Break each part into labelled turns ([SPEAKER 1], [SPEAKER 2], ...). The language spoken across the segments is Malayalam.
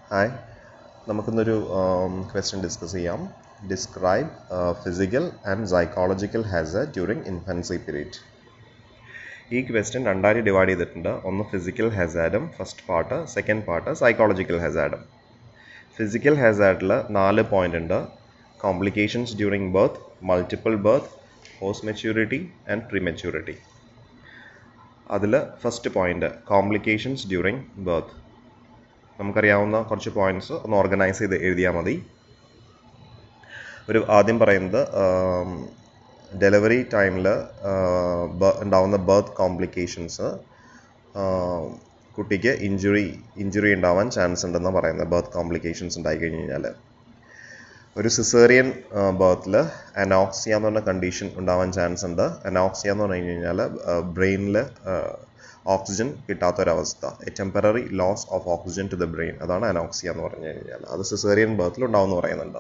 [SPEAKER 1] ഹായ് നമുക്കിന്നൊരു ക്വസ്റ്റ്യൻ ഡിസ്കസ് ചെയ്യാം describe physical and psychological hazard during infancy period ഈ ക്വസ്റ്റ്യൻ രണ്ടായി ഡിവൈഡ് ചെയ്തിട്ടുണ്ട് ഒന്ന് ഫിസിക്കൽ ഹാസാർഡും first part second part psychological ഹാസാർഡും ഫിസിക്കൽ ഹാസാർഡിൽ നാല് പോയിന്റ് ഉണ്ട് complications during birth multiple birth post maturity and pre maturity അതിൽ first point complications during birth നമുക്കറിയാവുന്ന കുറച്ച് പോയിന്റ്സ് ഒന്ന് ഓർഗനൈസ് ചെയ്ത് എഴുതിയാൽ മതി ഒരു ആദ്യം പറയുന്നത് ഡെലിവറി ടൈമിൽ ഉണ്ടാവുന്ന ബർത്ത് കോംപ്ലിക്കേഷൻസ് കുട്ടിക്ക് ഇഞ്ചുറി ഇഞ്ചുറി ഉണ്ടാവാൻ ചാൻസ് ഉണ്ടെന്ന് പറയുന്നത് ബർത്ത് കോംപ്ലിക്കേഷൻസ് ഉണ്ടായി കഴിഞ്ഞ് കഴിഞ്ഞാൽ ഒരു സിസേറിയൻ ബർത്തിൽ അനോക്സിയ എന്ന് പറഞ്ഞ കണ്ടീഷൻ ഉണ്ടാവാൻ ചാൻസ് ഉണ്ട് അനോക്സിയ എന്ന് പറഞ്ഞു കഴിഞ്ഞാൽ ബ്രെയിനിൽ ഓക്സിജൻ കിട്ടാത്തൊരവസ്ഥ a temporary loss of oxygen to the brain അതാണ് അനോക്സിയ എന്ന് പറഞ്ഞു കഴിഞ്ഞാൽ അത് സിസേറിയൻ ബർത്തിൽ ഉണ്ടാവുമെന്ന് പറയുന്നുണ്ട്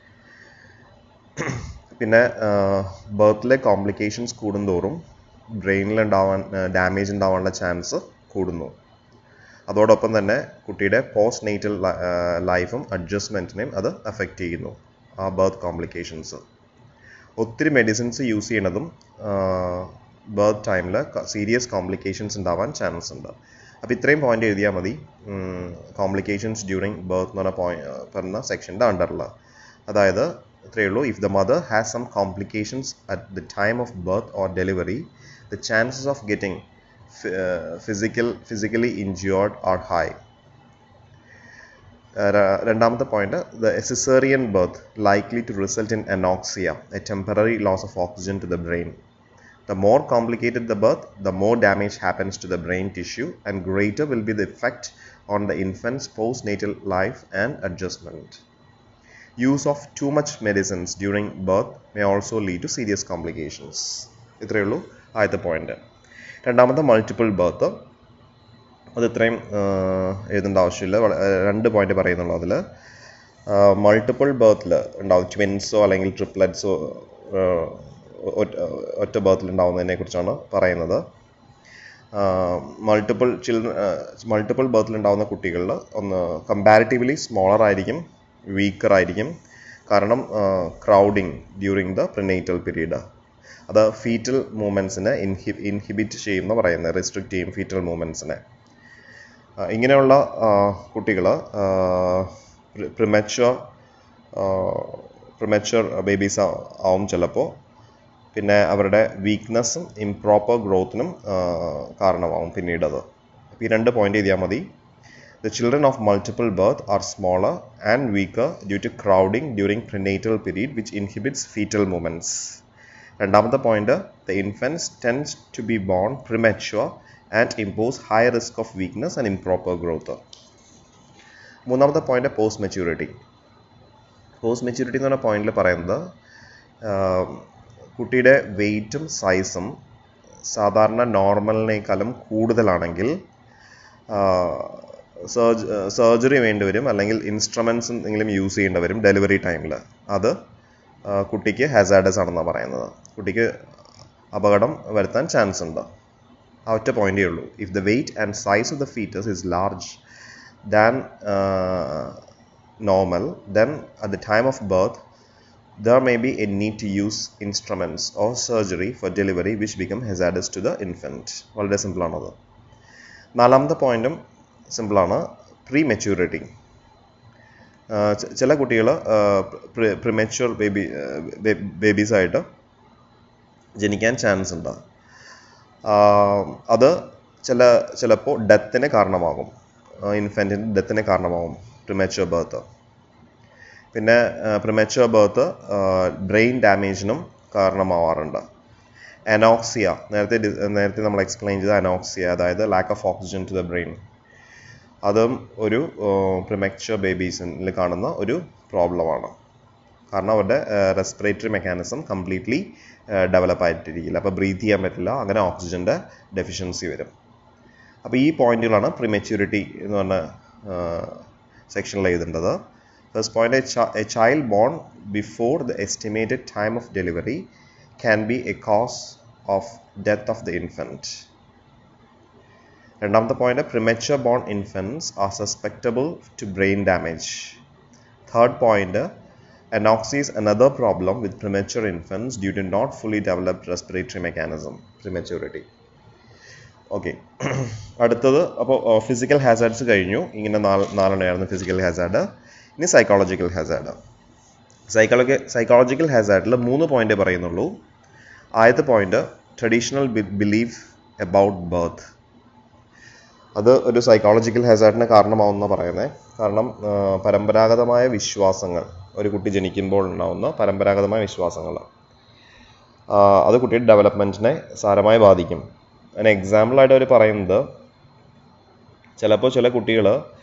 [SPEAKER 1] പിന്നെ ബർത്തിലെ കോംപ്ലിക്കേഷൻസ് കൂടുന്തോറും ബ്രെയിനിൽ ഉണ്ടാവാൻ ഡാമേജ് ഉണ്ടാവാനുള്ള ചാൻസ് കൂടുന്നു അതോടൊപ്പം തന്നെ കുട്ടിയുടെ പോസ്റ്റ് നേറ്റൽ ലൈഫും അഡ്ജസ്റ്റ്മെൻറ്റിനെയും അത് അഫക്റ്റ് ചെയ്യുന്നു ആ ബർത്ത് കോംപ്ലിക്കേഷൻസ് ഒത്തിരി മെഡിസിൻസ് യൂസ് ചെയ്യണതും ബർത്ത് ടൈമിൽ സീരിയസ് കോംപ്ലിക്കേഷൻസ് ഉണ്ടാവാൻ ചാൻസ് ഉണ്ട് അപ്പോൾ ഇത്രയും പോയിന്റ് എഴുതിയാൽ മതി കോംപ്ലിക്കേഷൻസ് ഡ്യൂറിങ് ബർത്ത് എന്ന് പറഞ്ഞ പോയിന്റ് പറഞ്ഞ സെക്ഷൻ്റെ അണ്ടറിൽ അതായത് ഇത്രയേ ഉള്ളൂ if the mother has some complications at the time of birth or delivery the chances of getting physical physically injured are high രണ്ടാമത്തെ point the caesarean birth likely to result in anoxia a temporary loss of oxygen to the brain The more complicated the birth, the more damage happens to the brain tissue, and greater will be the effect on the infant's postnatal life and adjustment. Use of too much medicines during birth may also lead to serious complications. ഇത്രയേ ഉള്ളൂ ആദ്യത്തെ പോയിന്റ് രണ്ടാമത്തെ മൾട്ടിപ്പിൾ ബർത്ത് അത് ഇത്രയും എഴുതേണ്ട ആവശ്യമില്ല രണ്ട് പോയിന്റ് പറയുന്നുള്ളൂ അതിൽ മൾട്ടിപ്പിൾ ബർത്തിൽ ഉണ്ടാവും ട്വിൻസോ അല്ലെങ്കിൽ ട്രിപ്ലറ്റ്സോ ഒറ്റ ബർത്തിൽ ഉണ്ടാവുന്നതിനെ കുറിച്ചാണ് പറയുന്നത് മൾട്ടിപ്പിൾ ചിൽഡ്രൻ മൾട്ടിപ്പിൾ ബർത്തിൽ ഉണ്ടാവുന്ന കുട്ടികളിൽ ഒന്ന് കമ്പാരിറ്റീവ്ലി സ്മോളർ ആയിരിക്കും വീക്കർ ആയിരിക്കും കാരണം crowding during the prenatal period അത് ഫീറ്റൽ മൂവ്മെൻറ്റ്സിനെ ഇൻഹി ഇൻഹിബിറ്റ് ചെയ്യുമെന്ന് പറയുന്നത് റെസ്ട്രിക്റ്റ് ചെയ്യും ഫീറ്റൽ മൂവ്മെൻറ്റ്സിനെ ഇങ്ങനെയുള്ള കുട്ടികൾ പ്രിമച്വർ പ്രിമച്വർ ബേബീസ് ആവും ചിലപ്പോൾ പിന്നെ അവരുടെ വീക്ക്നെസ്സും ഇംപ്രോപ്പർ ഗ്രോത്തിനും കാരണമാവും പിന്നീട് അത് ഈ രണ്ട് പോയിന്റ് എഴുതിയാൽ മതി the children of multiple birth are smaller and weaker due to crowding during prenatal period which inhibits fetal movements രണ്ടാമത്തെ point the infants tends to be born premature and impose high risk of weakness and improper growth മൂന്നാമത്തെ point post maturity post maturity എന്ന് പറഞ്ഞ പോയിന്റിൽ പറയുന്നത് കുട്ടിയുടെ വെയിറ്റും സൈസും സാധാരണ നോർമലിനേക്കാളും കൂടുതലാണെങ്കിൽ സർജ് സർജറി വേണ്ടി വരും അല്ലെങ്കിൽ ഇൻസ്ട്രുമെൻറ്റ്സ് എന്തെങ്കിലും യൂസ് ചെയ്യേണ്ടി വരും ഡെലിവറി ടൈമിൽ അത് കുട്ടിക്ക് ഹാസാഡസ് ആണെന്നാണ് പറയുന്നത് കുട്ടിക്ക് അപകടം വരുത്താൻ ചാൻസ് ഉണ്ട് ആ ഒറ്റ പോയിന്റേ ഉള്ളൂ if the weight and size of the fetus is large than normal then at the time of birth there may be a need to use instruments or surgery for delivery which become hazardous to the infant വളരെ സിമ്പിളാണത് നാലാമത്തെ പോയിന്റും സിമ്പിളാണ് പ്രീ മെച്യൂരിറ്റി ചില കുട്ടികൾ പ്രിമെച്യൂർ ബേബി ബേബീസായിട്ട് ജനിക്കാൻ ചാൻസ് ഉണ്ട് അത് ചില ചിലപ്പോൾ ഡെത്തിന് കാരണമാകും ഇൻഫൻറ്റിൻ്റെ ഡെത്തിന് കാരണമാകും പ്രിമെച്യൂർ ബർത്ത് പിന്നെ പ്രിമച്വർ ബർത്ത് ബ്രെയിൻ ഡാമേജിനും കാരണമാവാറുണ്ട് അനോക്സിയ നേരത്തെ നേരത്തെ നമ്മൾ എക്സ്പ്ലെയിൻ ചെയ്ത അനോക്സിയ അതായത് lack of oxygen to the brain അതും ഒരു പ്രിമച്വർ ബേബീസിൽ കാണുന്ന ഒരു പ്രോബ്ലമാണ് കാരണം അവരുടെ റെസ്പിറേറ്ററി മെക്കാനിസം കംപ്ലീറ്റ്ലി ഡെവലപ്പ് ആയിട്ടിരിക്കില്ല അപ്പോൾ ബ്രീത്ത് ചെയ്യാൻ പറ്റില്ല അങ്ങനെ ഓക്സിജൻ്റെ ഡെഫിഷ്യൻസി വരും അപ്പോൾ ഈ പോയിന്റുകളാണ് പ്രിമെച്യൂരിറ്റി എന്ന് പറഞ്ഞ സെക്ഷനിൽ എഴുതേണ്ടത് First point a, ch- a child born before the estimated time of delivery can be a cause of death of the infant. രണ്ടാമത്തെ point premature born infants are susceptible to brain damage third point anoxia is another problem with premature infants due to not fully developed respiratory mechanism prematurity okay അടുത്തത് അപ്പോൾ ഫിസിക്കൽ ഹാസാർഡ്സ് കഴിഞ്ഞു ഇങ്ങനെ നാല് നാലെണ്ണമായിരുന്നു ഫിസിക്കൽ ഹാസാർഡ് ഇനി സൈക്കോളജിക്കൽ ഹാസാർഡ് സൈക്കോളജി സൈക്കോളജിക്കൽ ഹാസാർഡിൽ മൂന്ന് പോയിന്റ് പറയുന്നുള്ളൂ ആദ്യത്തെ point traditional belief about birth അത് ഒരു സൈക്കോളജിക്കൽ ഹാസാർഡിന് കാരണമാവുന്ന പറയുന്നത് കാരണം ആ, പരമ്പരാഗതമായ വിശ്വാസങ്ങൾ ഒരു കുട്ടി ജനിക്കുമ്പോൾ ഉണ്ടാവുന്ന പരമ്പരാഗതമായ വിശ്വാസങ്ങൾ ആ, അത് കുട്ടിയുടെ ഡെവലപ്മെൻറ്റിനെ സാരമായി ബാധിക്കും അതിന് എക്സാമ്പിളായിട്ട് അവർ പറയുന്നത് ചിലപ്പോൾ ചില കുട്ടികൾ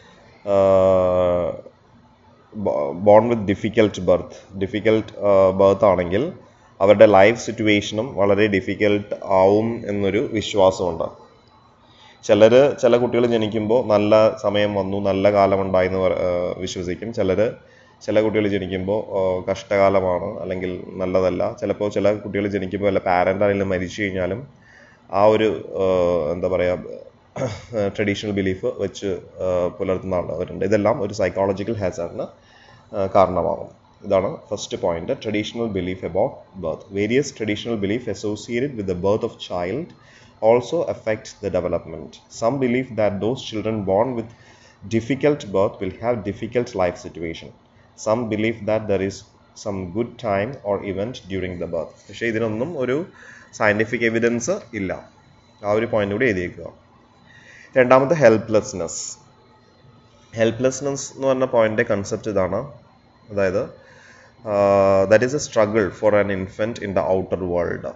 [SPEAKER 1] born with difficult birth difficult birth ആണെങ്കിൽ അവരുടെ ലൈഫ് സിറ്റുവേഷനും വളരെ ഡിഫിക്കൽട്ട് ആവും എന്നൊരു വിശ്വാസമുണ്ട് ചിലർ ചില കുട്ടികൾ ജനിക്കുമ്പോൾ നല്ല സമയം വന്നു നല്ല കാലം ഉണ്ടായി എന്ന് പറ- ആ, വിശ്വസിക്കും ചിലർ ചില കുട്ടികൾ ജനിക്കുമ്പോൾ ആ, കഷ്ടകാലമാണ് അല്ലെങ്കിൽ നല്ലതല്ല ചിലപ്പോൾ ചില കുട്ടികൾ ജനിക്കുമ്പോൾ വല്ല പാരൻ്റ് ആണെങ്കിലും മരിച്ചു കഴിഞ്ഞാലും ആ ഒരു ആ, എന്താ പറയുക ട്രഡീഷണൽ ബിലീഫ് വെച്ച് ആ, പുലർത്തുന്ന ആളുകളുണ്ട് ഇതെല്ലാം ഒരു സൈക്കോളജിക്കൽ ഹാസാർഡിന് കാരണമാകും ഇതാണ് first point traditional belief about birth various traditional belief associated with the birth of child also affect the development. Some believe that those children born with difficult birth will have difficult life situation. Some believe that there is some good time or event during the birth. പക്ഷേ ഇതിനൊന്നും ഒരു സയൻറ്റിഫിക് എവിഡൻസ് ഇല്ല ആ ഒരു പോയിന്റ് കൂടി എഴുതിയേക്കുക രണ്ടാമത്തെ ഹെൽപ്ലെസ്നെസ് ഹെൽപ്ലെസ്നെസ് എന്ന് പറഞ്ഞ പോയിന്റ് കൺസെപ്റ്റ് ഇതാണ് അതായത് that is a struggle for an infant in the outer world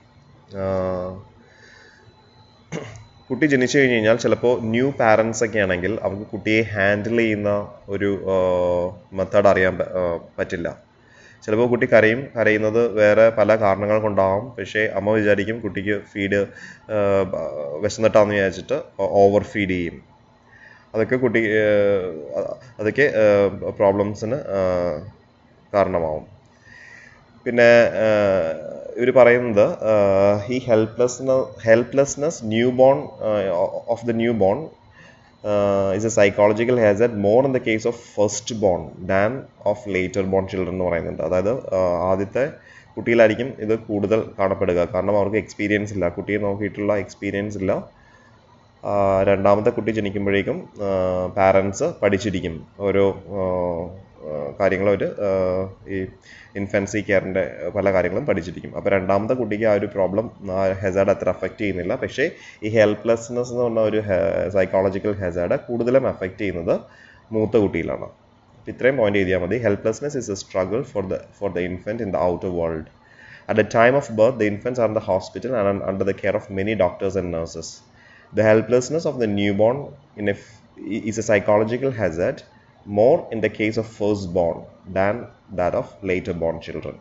[SPEAKER 1] കുട്ടി ജനിച്ചു കഴിഞ്ഞ് കഴിഞ്ഞാൽ ചിലപ്പോൾ ന്യൂ പാരൻസ് ഒക്കെ ആണെങ്കിൽ അവർക്ക് കുട്ടിയെ ഹാൻഡിൽ ചെയ്യുന്ന ഒരു മെത്തേഡ് അറിയാൻ പ- ആ, പറ്റില്ല ചിലപ്പോൾ കുട്ടി കരയും കരയുന്നത് വേറെ പല കാരണങ്ങൾ കൊണ്ടാവാം പക്ഷേ അമ്മ വിചാരിക്കും കുട്ടിക്ക് ഫീഡ് വിശന്നിട്ടാന്ന് വിചാരിച്ചിട്ട് ഓവർ ഫീഡ് ചെയ്യും അതൊക്കെ കുട്ടി ആ, അതൊക്കെ പ്രോബ്ലംസിന് കാരണമാവും പിന്നെ ഇവർ പറയുന്നത് ഈ helplessness helplessness new born of the new born is a psychological hazard more in the case of first born than of later born children എന്ന് പറയുന്നുണ്ട് അതായത് ആ, ആദ്യത്തെ കുട്ടിയിലായിരിക്കും ഇത് കൂടുതൽ കാണപ്പെടുക കാരണം അവർക്ക് എക്സ്പീരിയൻസ് ഇല്ല കുട്ടിയെ നോക്കിയിട്ടുള്ള എക്സ്പീരിയൻസ് ഇല്ല ആ, രണ്ടാമത്തെ കുട്ടി ജനിക്കുമ്പോഴേക്കും പാരൻസ് പഠിച്ചിരിക്കും ഓരോ കാര്യങ്ങൾ അവർ ഈ ഇൻഫൻസി കെയറിൻ്റെ പല കാര്യങ്ങളും പഠിച്ചിരിക്കും അപ്പോൾ രണ്ടാമത്തെ കുട്ടിക്ക് ആ ഒരു പ്രോബ്ലം ഹെസാഡ് അത്ര അഫക്റ്റ് ചെയ്യുന്നില്ല പക്ഷേ ഈ ഹെൽപ്ലെസ്നെസ് എന്ന് പറഞ്ഞ ഒരു സൈക്കോളജിക്കൽ ഹെസാഡ് കൂടുതലും അഫക്റ്റ് ചെയ്യുന്നത് മൂത്ത കുട്ടിയിലാണ് അപ്പോൾ ഇത്രയും പോയിന്റ് എഴുതിയാൽ മതി helplessness is a struggle for the for the infant in the outer world At the time of birth, the infants are in the hospital and are under the care of many doctors and nurses. The helplessness of the newborn in a f- is a psychological hazard more in the case of firstborn than that of later born children.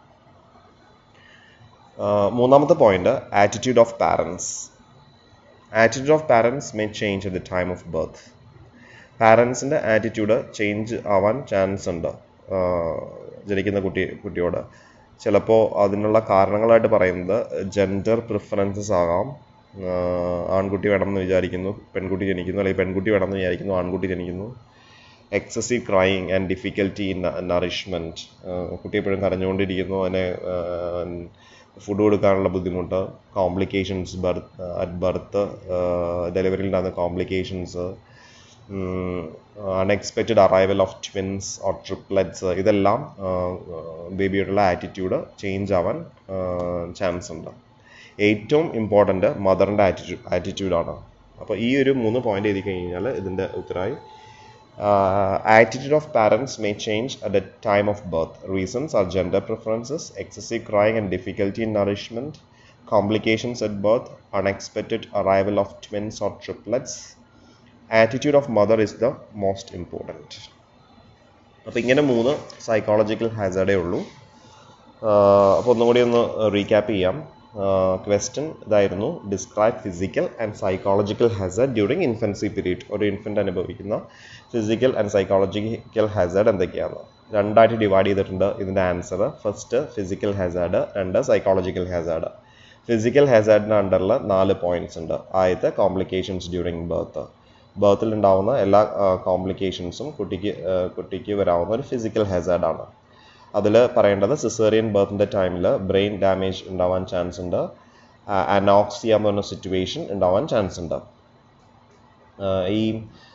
[SPEAKER 1] Uh, മൂന്നാമത്തെ point attitude of parents attitude of parents may change at the time of birth പാരൻസിൻ്റെ ആറ്റിറ്റ്യൂഡ് ചേഞ്ച് ആവാൻ ചാൻസ് ഉണ്ട് ആഹ് ജനിക്കുന്ന കുട്ടി കുട്ടിയോട് ചിലപ്പോൾ അതിനുള്ള കാരണങ്ങളായിട്ട് പറയുന്നത് ജെൻഡർ പ്രിഫറൻസസ് ആകാം ആഹ് ആൺകുട്ടി വേണമെന്ന് വിചാരിക്കുന്നു പെൺകുട്ടി ജനിക്കുന്നു അല്ലെങ്കിൽ പെൺകുട്ടി വേണമെന്ന് വിചാരിക്കുന്നു ആൺകുട്ടി ജനിക്കുന്നു excessive crying and difficulty in nourishment കുട്ടി എപ്പോഴും കരഞ്ഞുകൊണ്ടിരിക്കുന്നു അതിനെ ഫുഡ് കൊടുക്കാനുള്ള ബുദ്ധിമുട്ട് കോംപ്ലിക്കേഷൻസ് ബർത്ത് അറ്റ് ബർത്ത് ഡെലിവറിയിൽ ഉണ്ടാകുന്ന complications unexpected arrival of twins or triplets ഇതെല്ലാം ബേബിയോടുള്ള ആറ്റിറ്റ്യൂഡ് ചേഞ്ച് ആവാൻ ചാൻസ് ഉണ്ട് ഏറ്റവും ഇമ്പോർട്ടൻ്റ് മദറിൻ്റെ ആറ്റിറ്റ്യൂഡ് ആറ്റിറ്റ്യൂഡാണ് അപ്പോൾ ഈ ഒരു മൂന്ന് പോയിന്റ് എഴുതി കഴിഞ്ഞാൽ ഇതിൻ്റെ ഉത്തരമായി uh, attitude of parents may change at the time of birth. Reasons are gender preferences, excessive crying and difficulty in nourishment, complications at birth, unexpected arrival of twins or triplets. Attitude of mother is the most important. അപ്പോൾ ഇങ്ങനെ മൂന്ന് സൈക്കോളജിക്കൽ ഹാസർഡേ ഉള്ളൂ അപ്പോൾ ഒന്നും കൂടി ഒന്ന് റീക്യാപ്പ് ചെയ്യാം ക്വസ്റ്റ്യൻ ഇതായിരുന്നു describe physical and psychological hazard during infancy period ഒരു ഇൻഫൻ്റ് അനുഭവിക്കുന്ന ഫിസിക്കൽ ആൻഡ് സൈക്കോളജിക്കൽ ഹാസർഡ് എന്തൊക്കെയാണ് രണ്ടായിട്ട് ഡിവൈഡ് ചെയ്തിട്ടുണ്ട് ഇതിൻ്റെ ആൻസർ ഫസ്റ്റ് ഫിസിക്കൽ ഹാസാർഡ് രണ്ട് സൈക്കോളജിക്കൽ ഹാസാർഡ് ഫിസിക്കൽ ഹാസാർഡിന് അണ്ടറിൽ നാല് പോയിന്റ്സ് ഉണ്ട് ആദ്യത്തെ കോംപ്ലിക്കേഷൻസ് ഡ്യൂറിങ് ബർത്ത് ബർത്തിൽ ഉണ്ടാവുന്ന എല്ലാ കോംപ്ലിക്കേഷൻസും കുട്ടിക്ക് ആ, കുട്ടിക്ക് വരാവുന്ന ഒരു ഫിസിക്കൽ ഹാസാർഡാണ് അതിൽ പറയേണ്ടത് സിസേറിയൻ ബർത്തിൻ്റെ ടൈമിൽ ബ്രെയിൻ ഡാമേജ് ഉണ്ടാവാൻ ചാൻസ് ഉണ്ട് അനോക്സിയ എന്ന് പറഞ്ഞ സിറ്റുവേഷൻ ഉണ്ടാവാൻ ചാൻസ് ഉണ്ട് ആ, ഈ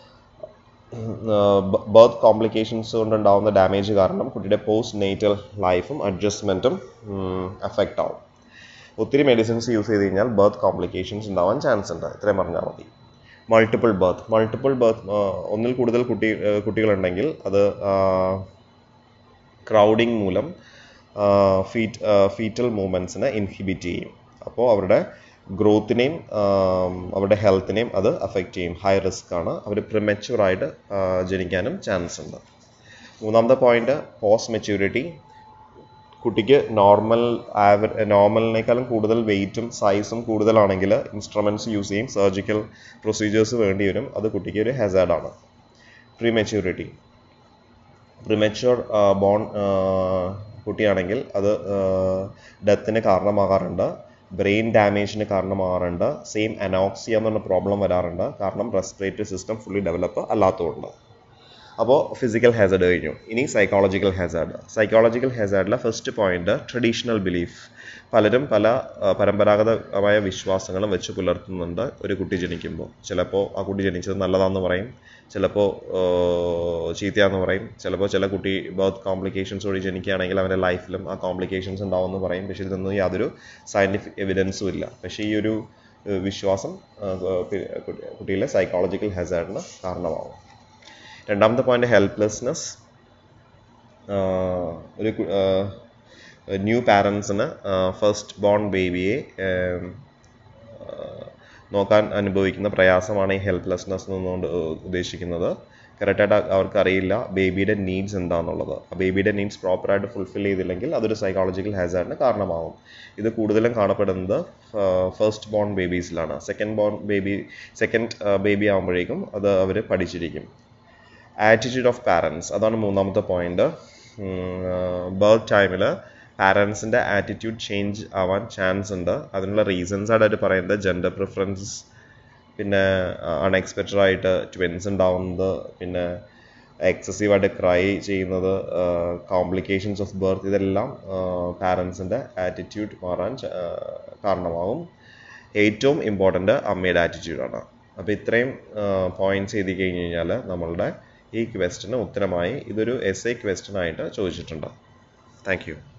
[SPEAKER 1] ബർത്ത് കോംപ്ലിക്കേഷൻസ് കൊണ്ടുണ്ടാവുന്ന ഡാമേജ് കാരണം കുട്ടിയുടെ പോസ്റ്റ് നേറ്റൽ ലൈഫും അഡ്ജസ്റ്റ്മെൻറ്റും അഫക്റ്റ് ആവും ഒത്തിരി മെഡിസിൻസ് യൂസ് ചെയ്ത് കഴിഞ്ഞാൽ ബർത്ത് കോംപ്ലിക്കേഷൻസ് ഉണ്ടാവാൻ ചാൻസ് ഉണ്ട് ഇത്രയും പറഞ്ഞാൽ മതി മൾട്ടിപ്പിൾ ബർത്ത് മൾട്ടിപ്പിൾ ബർത്ത് ഒന്നിൽ കൂടുതൽ കുട്ടി ആ, കുട്ടികളുണ്ടെങ്കിൽ അത് ക്രൗഡിങ് മൂലം ഫീറ്റ് ഫീറ്റൽ മൂവ്മെൻറ്റ്സിനെ ഇൻഹിബിറ്റ് ചെയ്യും അപ്പോൾ അവരുടെ ഗ്രോത്തിനെയും അവരുടെ ഹെൽത്തിനെയും അത് അഫക്റ്റ് ചെയ്യും ഹൈ റിസ്ക് ആണ് അവർ പ്രിമച്യൂറായിട്ട് ജനിക്കാനും ചാൻസ് ഉണ്ട് മൂന്നാമത്തെ പോയിന്റ് പോസ്റ്റ് മെച്യൂരിറ്റി കുട്ടിക്ക് നോർമൽ ആവർ നോർമലിനേക്കാളും കൂടുതൽ വെയിറ്റും സൈസും കൂടുതലാണെങ്കിൽ ഇൻസ്ട്രുമെൻറ്റ്സ് യൂസ് ചെയ്യും സർജിക്കൽ പ്രൊസീജിയേഴ്സ് വേണ്ടി വരും അത് കുട്ടിക്ക് ഒരു ഹെസാർഡാണ് പ്രീ മെച്യൂരിറ്റി പ്രിമച്യൂർ ബോൺ കുട്ടിയാണെങ്കിൽ അത് ഡെത്തിന് കാരണമാകാറുണ്ട് ബ്രെയിൻ ഡാമേജിന് കാരണമാകാറുണ്ട് സെയിം അനോക്സിയ എന്ന് പറഞ്ഞ പ്രോബ്ലം വരാറുണ്ട് കാരണം റെസ്പിറേറ്ററി സിസ്റ്റം ഫുള്ളി ഡെവലപ്പ് അല്ലാത്തതുകൊണ്ട് അപ്പോൾ ഫിസിക്കൽ ഹാസർഡ് കഴിഞ്ഞു ഇനി സൈക്കോളജിക്കൽ ഹാസാർഡ് സൈക്കോളജിക്കൽ ഹാസാർഡിലെ ഫസ്റ്റ് പോയിന്റ് ട്രഡീഷണൽ ബിലീഫ് പലരും പല ആ, പരമ്പരാഗതമായ വിശ്വാസങ്ങളും വെച്ച് പുലർത്തുന്നുണ്ട് ഒരു കുട്ടി ജനിക്കുമ്പോൾ ചിലപ്പോൾ ആ കുട്ടി ജനിച്ചത് നല്ലതാണെന്ന് പറയും ചിലപ്പോൾ ചീത്തയാന്ന് പറയും ചിലപ്പോൾ ചില കുട്ടി ബർത്ത് കോംപ്ലിക്കേഷൻസ് കൂടി ജനിക്കുകയാണെങ്കിൽ അവൻ്റെ ലൈഫിലും ആ കോംപ്ലിക്കേഷൻസ് ഉണ്ടാവുമെന്ന് പറയും പക്ഷേ ഇതൊന്നും യാതൊരു സയൻറ്റിഫിക് എവിഡൻസും ഇല്ല പക്ഷേ ഈ ഒരു ഏഹ്, വിശ്വാസം ആ, കുട്ടി- കുട്ടിയിലെ സൈക്കോളജിക്കൽ ഹാസാർഡിന് കാരണമാവും രണ്ടാമത്തെ പോയിന്റ് ഹെൽപ്ലെസ്നെസ് ഒരു ന്യൂ പാരൻസിന് ഫസ്റ്റ് ബോൺ ബേബിയെ നോക്കാൻ അനുഭവിക്കുന്ന പ്രയാസമാണ് ഈ ഹെൽപ്ലെസ്നെസ് എന്നുകൊണ്ട് ഉദ്ദേശിക്കുന്നത് കറക്റ്റായിട്ട് അവർക്ക് അറിയില്ല ബേബിയുടെ നീഡ്സ് എന്താണെന്നുള്ളത് ആ ബേബിയുടെ നീഡ്സ് പ്രോപ്പറായിട്ട് ഫുൾഫിൽ ചെയ്തില്ലെങ്കിൽ അതൊരു സൈക്കോളജിക്കൽ ഹാസാർഡിന് കാരണമാകും ഇത് കൂടുതലും കാണപ്പെടുന്നത് ഫസ്റ്റ് ബോൺ ബേബീസിലാണ് second born baby second baby ആകുമ്പോഴേക്കും അത് അവർ പഠിച്ചിരിക്കും ആറ്റിറ്റ്യൂഡ് ഓഫ് പാരൻസ് അതാണ് മൂന്നാമത്തെ പോയിന്റ് ബർത്ത് ടൈമിൽ പാരൻസിൻ്റെ ആറ്റിറ്റ്യൂഡ് ചേഞ്ച് ആവാൻ ചാൻസ് ഉണ്ട് അതിനുള്ള റീസൺസ് ആയിട്ട് അവർ പറയുന്നത് ജെൻഡർ പ്രിഫറൻസ് പിന്നെ അൺഎക്സ്പെക്റ്റഡ് ആയിട്ട് ട്വിൻസ് ഉണ്ടാവുന്നത് പിന്നെ എക്സസീവായിട്ട് ക്രൈ ചെയ്യുന്നത് കോംപ്ലിക്കേഷൻസ് ഓഫ് ബർത്ത് ഇതെല്ലാം പാരൻസിൻ്റെ ആറ്റിറ്റ്യൂഡ് മാറാൻ ച- ആ, കാരണമാവും ഏറ്റവും ഇമ്പോർട്ടൻ്റ് അമ്മയുടെ ആറ്റിറ്റ്യൂഡാണ് അപ്പോൾ ഇത്രയും പോയിന്റ്സ് എഴുതി കഴിഞ്ഞ് കഴിഞ്ഞാൽ നമ്മളുടെ ഈ ക്വസ്റ്റിന് ഉത്തരമായി ഇതൊരു എസ് എ ക്വസ്റ്റ്യൻ ആയിട്ട് ചോദിച്ചിട്ടുണ്ട് താങ്ക് യു